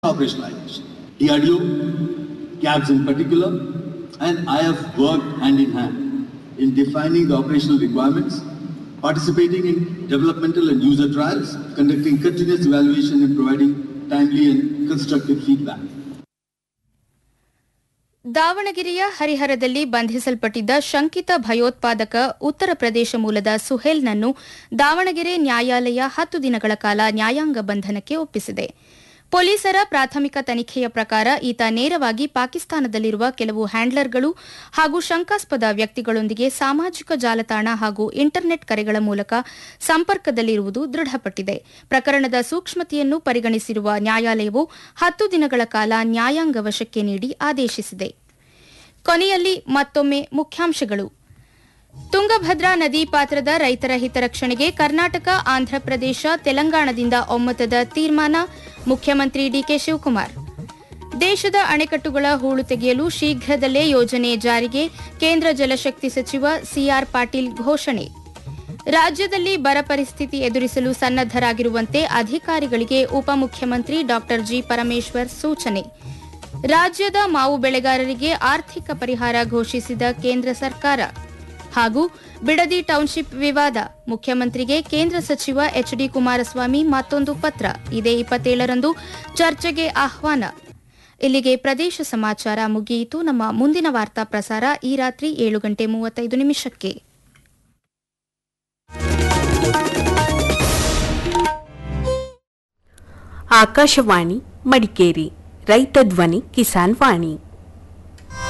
operationalization. DRDO, CABS in particular, and I have worked hand in hand in defining the operational requirements, participating in developmental and user trials, conducting continuous evaluation and providing timely and constructive feedback. ದಾವಣಗೆರೆಯ ಹರಿಹರದಲ್ಲಿ ಬಂಧಿಸಲ್ಪಟ್ಟಿದ್ದ ಶಂಕಿತ ಭಯೋತ್ಪಾದಕ ಉತ್ತರ ಪ್ರದೇಶ ಮೂಲದ ಸುಹೇಲ್ನನ್ನು ದಾವಣಗೆರೆ ನ್ಯಾಯಾಲಯ ಹತ್ತು ದಿನಗಳ ಕಾಲ ನ್ಯಾಯಾಂಗ ಬಂಧನಕ್ಕೆ ಒಪ್ಪಿಸಿದೆ ಪೊಲೀಸರ ಪ್ರಾಥಮಿಕ ತನಿಖೆಯ ಪ್ರಕಾರ ಈತ ನೇರವಾಗಿ ಪಾಕಿಸ್ತಾನದಲ್ಲಿರುವ ಕೆಲವು ಹ್ಯಾಂಡ್ಲರ್ಗಳು ಹಾಗೂ ಶಂಕಾಸ್ಪದ ವ್ಯಕ್ತಿಗಳೊಂದಿಗೆ ಸಾಮಾಜಿಕ ಜಾಲತಾಣ ಹಾಗೂ ಇಂಟರ್ನೆಟ್ ಕರೆಗಳ ಮೂಲಕ ಸಂಪರ್ಕದಲ್ಲಿರುವುದು ದೃಢಪಟ್ಟಿದೆ ಪ್ರಕರಣದ ಸೂಕ್ಷ್ಮತೆಯನ್ನು ಪರಿಗಣಿಸಿರುವ ನ್ಯಾಯಾಲಯವು ಹತ್ತು ದಿನಗಳ ಕಾಲ ನ್ಯಾಯಾಂಗ ವಶಕ್ಕೆ ನೀಡಿ ಆದೇಶಿಸಿದೆ ಕೊನೆಯಲ್ಲಿ ಮತ್ತೊಮ್ಮೆ ಮುಖ್ಯಾಂಶಗಳು ತುಂಗಭದ್ರಾ ನದಿ ಪಾತ್ರದ ರೈತರ ಹಿತರಕ್ಷಣೆಗೆ ಕರ್ನಾಟಕ ಆಂಧ್ರಪ್ರದೇಶ ತೆಲಂಗಾಣದಿಂದ ಒಮ್ಮತದ ತೀರ್ಮಾನ ಮುಖ್ಯಮಂತ್ರಿ ಡಿಕೆ ಶಿವಕುಮಾರ್ ದೇಶದ ಅಣೆಕಟ್ಟುಗಳ ಹೂಳು ತೆಗೆಯಲು ಶೀಘ್ರದಲ್ಲೇ ಯೋಜನೆ ಜಾರಿಗೆ ಕೇಂದ್ರ ಜಲಶಕ್ತಿ ಸಚಿವ ಸಿಆರ್ ಪಾಟೀಲ್ ಘೋಷಣೆ ರಾಜ್ಯದಲ್ಲಿ ಬರ ಪರಿಸ್ಥಿತಿ ಎದುರಿಸಲು ಸನ್ನದ್ದರಾಗಿರುವಂತೆ ಅಧಿಕಾರಿಗಳಿಗೆ ಉಪಮುಖ್ಯಮಂತ್ರಿ ಡಾ ಜಿ ಪರಮೇಶ್ವರ್ ಸೂಚನೆ ರಾಜ್ಯದ ಮಾವು ಬೆಳೆಗಾರರಿಗೆ ಆರ್ಥಿಕ ಪರಿಹಾರ ಘೋಷಿಸಿದ ಕೇಂದ್ರ ಸರ್ಕಾರ ಹಾಗೂ ಬಿಡದಿ ಟೌನ್ಶಿಪ್ ವಿವಾದ ಮುಖ್ಯಮಂತ್ರಿಗೆ ಕೇಂದ್ರ ಸಚಿವ ಎಚ್ ಡಿ ಕುಮಾರಸ್ವಾಮಿ ಮತ್ತೊಂದು ಪತ್ರ ಇದೇ ಇಪ್ಪತ್ತೇಳರಂದು ಚರ್ಚೆಗೆ ಆಹ್ವಾನ ಇಲ್ಲಿಗೆ ಪ್ರದೇಶ ಸಮಾಚಾರ ಮುಗಿಯಿತು ನಮ್ಮ ಮುಂದಿನ ವಾರ್ತಾ ಪ್ರಸಾರ ಈ ರಾತ್ರಿ ಏಳು ಗಂಟೆ ಮೂವತ್ತೈದು ನಿಮಿಷಕ್ಕೆ ಆಕಾಶವಾಣಿ ಮಡಿಕೇರಿ ರೈತ ಧ್ವನಿ ಕಿಸಾನ್ ವಾಣಿ